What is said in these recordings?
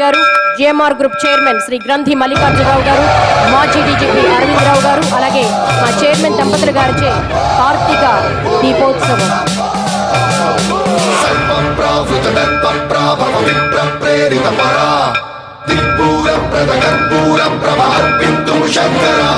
గారు GMR group chairman Shri గ్రంథి మల్లికార్జునరావు గారు మాజీ డీజీపీ అరవిందరావు గారు అలాగే మా చైర్మన్ దంపతులు గారిచే కార్తీక దీపోత్సవం ప్రేరితపరా దిక్పూర ప్రద కర్పూర ప్రభ అర్పింతు శంకరా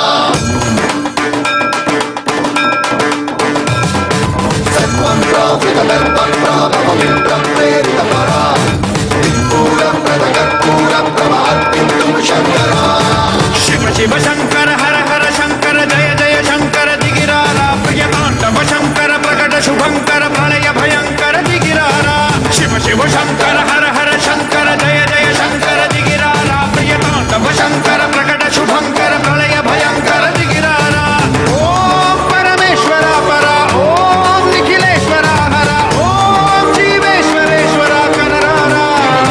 శివ శివ శంకర హర హర శంకర జయ జయ శంకర దిగిరారా ప్రియతాండవ శంకర ప్రకట శుభంకర ప్రళయ భయంకర దిగిరారా శివ శివ శంకర హర హర శంకర జయ జయ శంకర దిగిరారా ప్రియతాండవ శంకర ప్రకట శుభంకర ప్రళయ భయంకర దిగిరారా ఓం పరమేశ్వర పర ఓం నిఖిలేశ్వర హర ఓం జీవేశ్వరేశ్వర కనరారా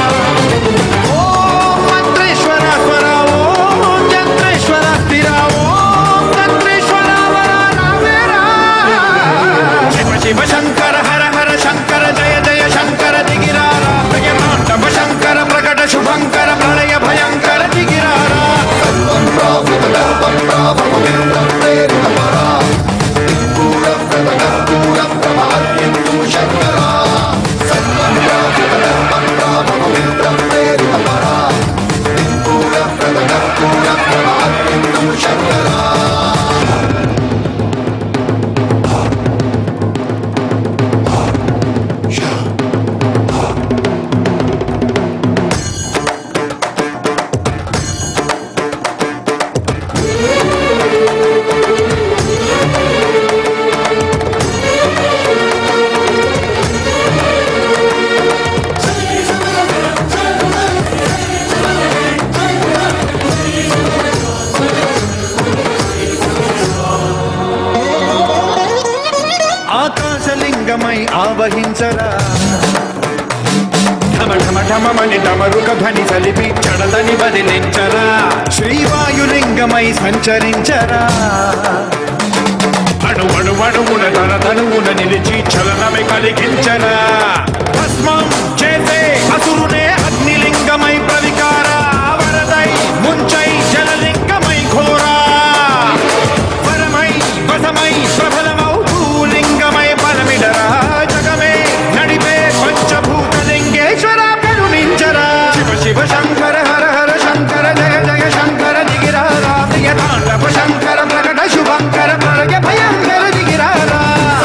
ఓం మంత్రేశ్వర స్వర ఓం యంత్రేశ్వర స్థిర ఓం తంత్రేశ్వర వర రావేరా శివ శివ శంకర హర హర శంకర జయ జయ శంకర దిగిరారా ప్రియతాండవ శంకర ప్రకట శుభంకర ప్రళయ భయంకర దిగిరారా ఆకాశలింగమై ఆవహించరా ఢమ ఢమ ఢమమని డమరుక ధ్వని సలిపి చడదని బదిలించరా శ్రీవాయులింగమై సంచరించరా అణు అణు అణువున తన తనువున నిలిచి చలనమే కలిగించరా భస్మం చేసే అసురునే అగ్నిలింగమై ప్రవికార వరదై ముంచై జలలింగమై ఘోరా వరమై వసమై ప్రబలమౌ భూలింగమై బలమిడరా జగమే నడిపే పంచభూతలింగేశ్వర కరుణించరా శివ శివ శంకర హర హర శంకర జయ జయ శంకర దిగిరారా ప్రియ తాండవ శంకర ప్రకట శుభంకర ప్రళయ భయంకర దిగిరారా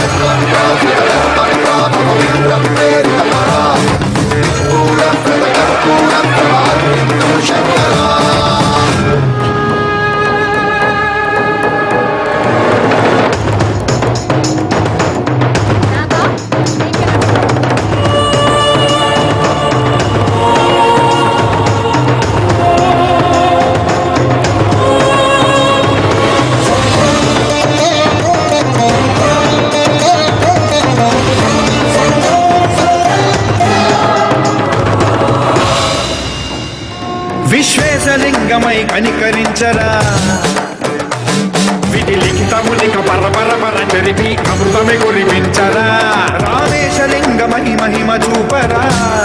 విశ్వేశలింగమై కనికరించరా విధి లిఖితములిక పరపర పర జరిపి అమృతమే కురిపించరా రామేశలింగమై మహిమ చూపరా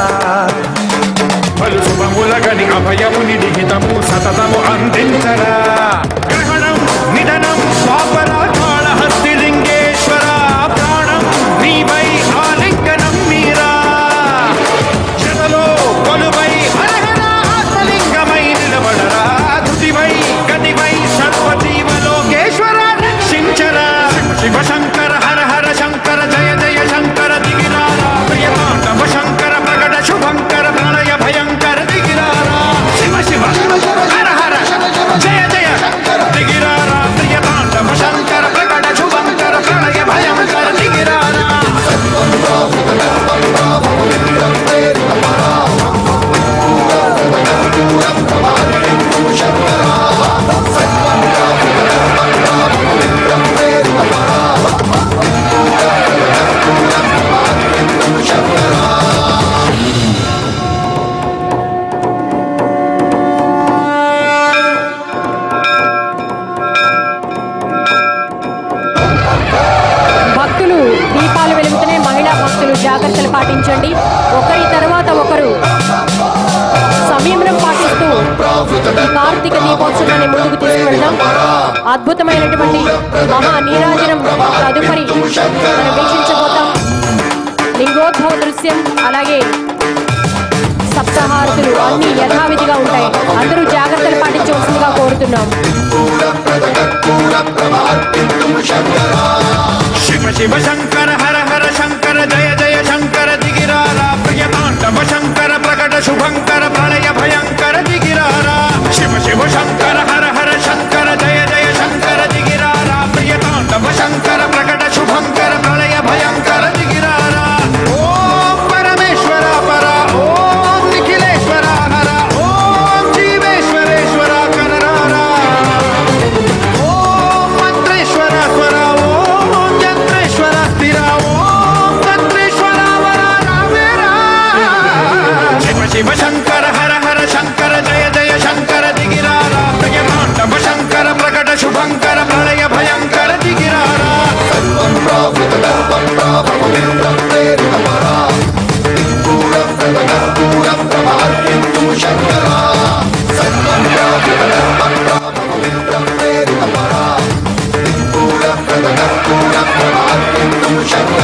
పలు శుభములగని అభయముని లిఖితము సతతము అందించరా గ్రహణం నిధనం స్వాపర కాళహస్తి లింగేశ్వర ప్రాణం నీవై ఆలింగనం మీరా జనలో కొలువై హరహర ఆత్మలింగమై నిలబడరా తుదివై గతివై సర్వజీవలోకేశ్వర రక్షించరా శివ శంకర హర హర శంకర జయ జయ శంకర దిగిరారా ప్రియతాండవ శంకర ప్రకట శుభంకర ప్రళయ భయంకర దిగిరారా శివ శివ హర హర జయ జయ దిగిరారా ప్రియతాండవ శంకర ప్రకట శుభంకర ప్రళయ భయంకర దిగిరారా భక్తులు దీపాలు వెలుగుతున్నాయి మహిళా భక్తులు జాగ్రత్తలు పాటించండి ఒకరి తర్వాత ఒకరు ఈ కార్తీక దీపోత్సవాన్ని ముందుకు తీసుకెళ్దాం అద్భుతమైనటువంటి మహా నీరాజనం తదుపరి మనం వీక్షించబోతాం లింగోద్భవ దృశ్యం అలాగే సప్తహారతులు అన్ని యథావిధిగా ఉంటాయి అందరూ జాగ్రత్తలు పాటించవలసిందిగా కోరుతున్నాం శివ శివ శంకర హర హర శంకర జయ జయ శంకర దిగిరారా ప్రియ తాండవ శంకర ప్రకట శుభంకర ప్రళయ భయంకర దిగిరారా శివ శివ శంకర హర హర శంకర జయ జయ శంకర దిగిరారా ప్రియ తాండవ శంకర ప్రకట శుభంకర ప్రళయ భయంకర దిగిరారా ఓం పరమేశ్వర పర ఓం నిఖిలేశ్వర హర ఓం జీవేశ్వరేశ్వర కనరారా ఓం మంత్రేశ్వర స్వర ఓం యంత్రేశ్వర స్థిర ఓం తంత్రేశ్వర వర రావేరా శివ శివ శంకర హర హర శంకర జయ జయ శంకర దిగిరారా ప్రియ తాండవ శంకర ప్రకట శుభంకర ప్రళయ భయంకర దిగిరారా శంకర